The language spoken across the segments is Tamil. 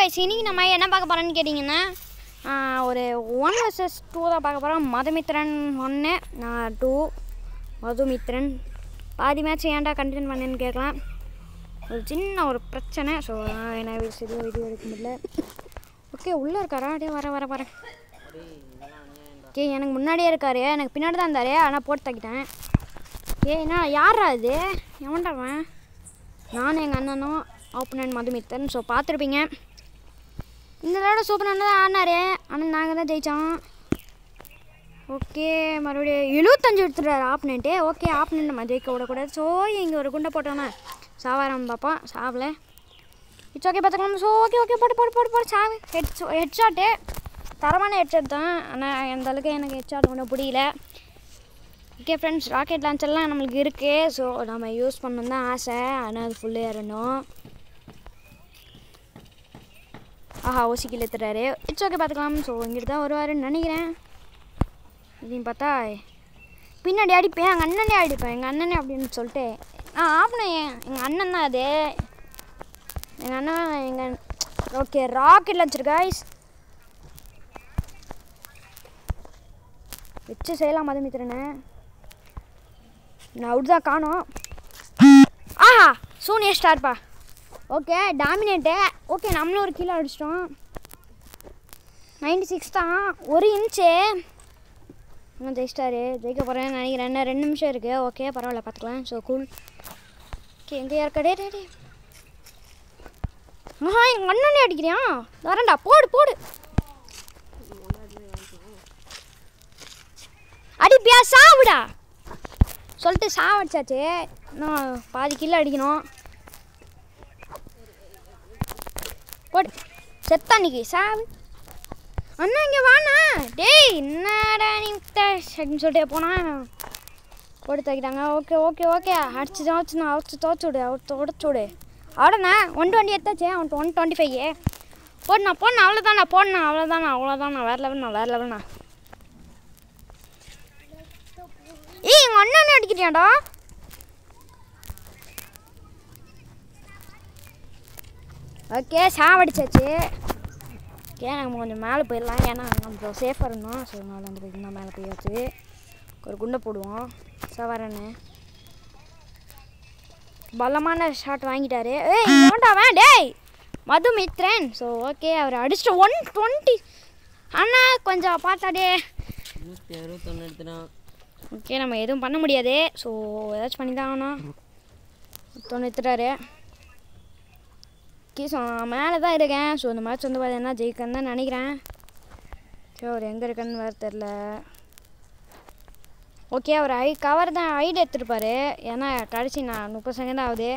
கைஸ் இன்னைக்கு நம்ம என்ன பார்க்க போகிறோன்னு கேட்டிங்கன்னா ஆஹ், ஒரு ஒன் வர்சஸ் டூ தான் பார்க்க போகிறோம் மதுமித்ரன் ஒன்று நான் டூ மதுமித்ரன் பாதி மேட்ச் ஏன்டா கண்டினியூ பண்ணேன்னு கேட்கலாம் ஒரு சின்ன ஒரு பிரச்சனை ஸோ என்ன சரியாக வீடியோ எடுக்க முடியல ஓகே உள்ளே இருக்காரா அப்படியே வர வர வரேன் ஓகே எனக்கு முன்னாடியே இருக்காரு எனக்கு பின்னாடி தான் இருந்தாரு ஆனால் போட்டு தக்கிட்டேன் ஏ என்ன யாரா இது எவன்டாவன் நானும் எங்கள் அண்ணனும் ஓப்பனன் மதுமித்தன் ஸோ பார்த்துருப்பீங்க இந்த தடவை சூப்பர் அண்ணன் தான் ஆடினாரு ஆனால் நாங்கள் தான் ஜெயித்தோம் ஓகே மறுபடியும் எழுபத்தஞ்சு எடுத்துட்டாரு ஆப்னண்ட்டு ஓகே ஆப்னண்ட் நம்ம ஜெயிக்க விடக்கூடாது ஸோ இங்கே ஒரு குண்டை போட்டோன்னே சாவாரம் பார்ப்போம் சாவல இட்ஸ் ஓகே பார்த்துக்கலாம் ஸோ ஓகே ஓகே போட்டு போட்டு போட்டு போட்டு சாவு ஹெட் ஹெட் ஷாட்டு தரமான ஹெட் ஷாட் தான் ஆனால் அந்த அளவுக்கு எனக்கு ஹெட் ஷாட் ஒன்றும் பிடிக்கல ஓகே ஃப்ரெண்ட்ஸ் ராக்கெட் லான்ச்சர்லாம் நம்மளுக்கு இருக்குது ஸோ நம்ம யூஸ் பண்ணணும் தான் ஆசை ஆனால் அது ஃபுல்லு ஏறணும் ஆஹா ஓசிக்கில் ஏற்றுறாரு இட்ஸ் ஓகே பார்த்துக்கலாம் ஸோ இங்கிட்டு தான் வருவாருன்னு நினைக்கிறேன் இதையும் பார்த்தா பின்னாடி அடிப்பேன் எங்கள் அண்ணனே அடிப்பேன் எங்கள் அண்ணனே அப்படின்னு சொல்லிட்டு ஆ ஆப்னா எங்கள் அண்ணன் தான் அது எங்கள் அண்ணன் எங்கள் ஓகே ராக்கெட் லான்ச்சர் காய்ஸ் வச்சு செய்யலாம் மதுமித்திரனே நான் அவுட் தான் காணோம் ஆஹா சூனிய ஸ்டார்ப்பா ஓகே டாமினேட்டு ஓகே நம்மளும் ஒரு கீழே அடிச்சிட்டோம் நைன்டி சிக்ஸ் தான் ஒரு இன்ச்சு இன்னும் ஜெயிச்சிட்டாரு ஜெயிக்க போகிறேன்னு நினைக்கிறேன் இன்னும் ரெண்டு நிமிஷம் இருக்குது ஓகே பரவாயில்ல பார்த்துக்கலாம் ஸோ கூல் ஓகே எங்கே இருக்கடே டே டே ஆஹா எங்கள் அண்ணனே அடிக்கிறியா வரேன்டா போடு போடு அடிப்பியா சாவுடா சொல்லிட்டு சாவடிச்சாச்சு இன்னும் பாதி கிலோ அடிக்கணும் போடு செத்தா நிக்கி சாவு அண்ணா இங்கே வாண்ணா டேய் என்னடா நீ விட்ட அப்படின்னு சொல்லிட்டு போனா போட்டு தைக்கிட்டாங்க ஓகே ஓகே ஓகே அடிச்சு தோச்சு நான் அடிச்சு தோச்சு விடு அவச்சு உடச்சு விடு அவ்வளோண்ணா ஒன் டுவெண்ட்டி எடுத்தாச்சு அவன் ஒன் டுவெண்ட்டி ஃபைவ் போடணா போடணா அவ்வளோதாண்ணா போடணா அவ்வளோதாண்ணா அவ்வளோதாண்ணா வேறு லெவல்ண்ணா வேறு லெவல்ண்ணா ஏய் எங்கள் அண்ணன் அடிக்கிறியாடா ஓகே சாவடிச்சாச்சு ஓகே நம்ம கொஞ்சம் மேலே போயிடலாம் ஏன்னா நம்ம சேஃபாக இருந்தோம் ஸோ அதனால வந்து பார்த்தீங்கன்னா மேலே போயாச்சு ஒரு குண்டை போடுவோம் சவரன்னு பலமான ஷாட் வாங்கிட்டாரு ஏய் வேண்டாம் டேய் மதுமித்ரன் ஸோ ஓகே அவர் அடிச்சிட்டு ஒன் டுவெண்ட்டி அண்ணா கொஞ்சம் பார்த்தாடே நூற்றி அறுபத்தொன்று எடுத்துனான் ஓகே நம்ம எதுவும் பண்ண முடியாது ஸோ ஏதாச்சும் பண்ணி தான் ஆகணும் தொண்ணூத்துட்டாரு ஓகே ஸோ மேலே தான் இருக்கேன் ஸோ இந்த மேட்ச் வந்து பார்த்தீங்கன்னா ஜெயிக்கன்னு தான் நினைக்கிறேன் சரி அவர் எங்கே இருக்கன்னு வேறு தெரில ஓகே அவர் ஐ கவர் தான் ஐடி எடுத்துருப்பாரு ஏன்னா கடைசி நான் முப்பது செகண்ட் ஆகுது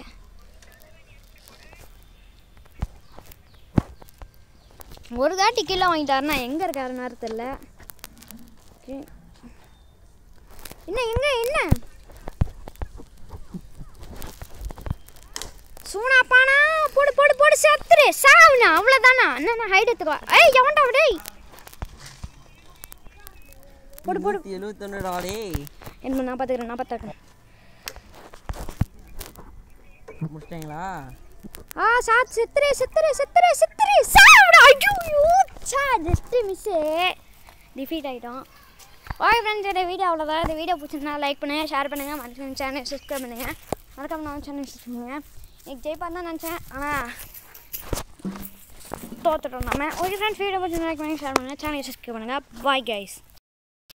ஒரு தாட்டி கீழே வாங்கிட்டாருன்னா எங்கே இருக்காருன்னு வேறு தெரில ஓகே என்ன எங்க என்ன சூனாப்பானா போடு போடு போடு செத்துரு சாவுனா அவ்வளோதானா என்ன ஹைட் எடுத்துக்கோ ஏய் எவன்டா டேய் போடு போடு நூற்றி எழுபத்தொன்று டாடே என்ன நான் பார்த்துக்கிறேன் நான் பார்த்துக்கிறேன் முடிச்சிட்டாங்களா ஆ சாத் செத்துரு செத்துரு செத்துரு செத்துரு சாவுடா ஐயோ சா ஜஸ்ட் மிஸ்ஸு டிஃபீட் ஆகிட்டோம் ஓகே ஃப்ரெண்ட்ஸ் இந்த வீடியோ அவ்வளோதான் இந்த வீடியோ பிடிச்சிருந்தா லைக் பண்ணுங்கள் ஷேர் பண்ணுங்கள் மறக்காம சேனல் சப்ஸ்கிரைப் பண்ணுங்கள் மறக்காம நான் சேனல் சப்ஸ்கிரைப் பண்ணுங்கள் எனக்கு ஜெயிப்பான் தான் நினச்சேன் ஆனால் தோத்துட்டோம் நம்ம ஓகே ஃப்ரெண்ட்ஸ் வீடியோ பிடிச்சிருந்தா லைக் பண்ணுங்கள் ஷேர் பண்ணுங்கள் சேனல் சப்ஸ்கிரைப் பண்ணுங்கள் பாய் கைஸ்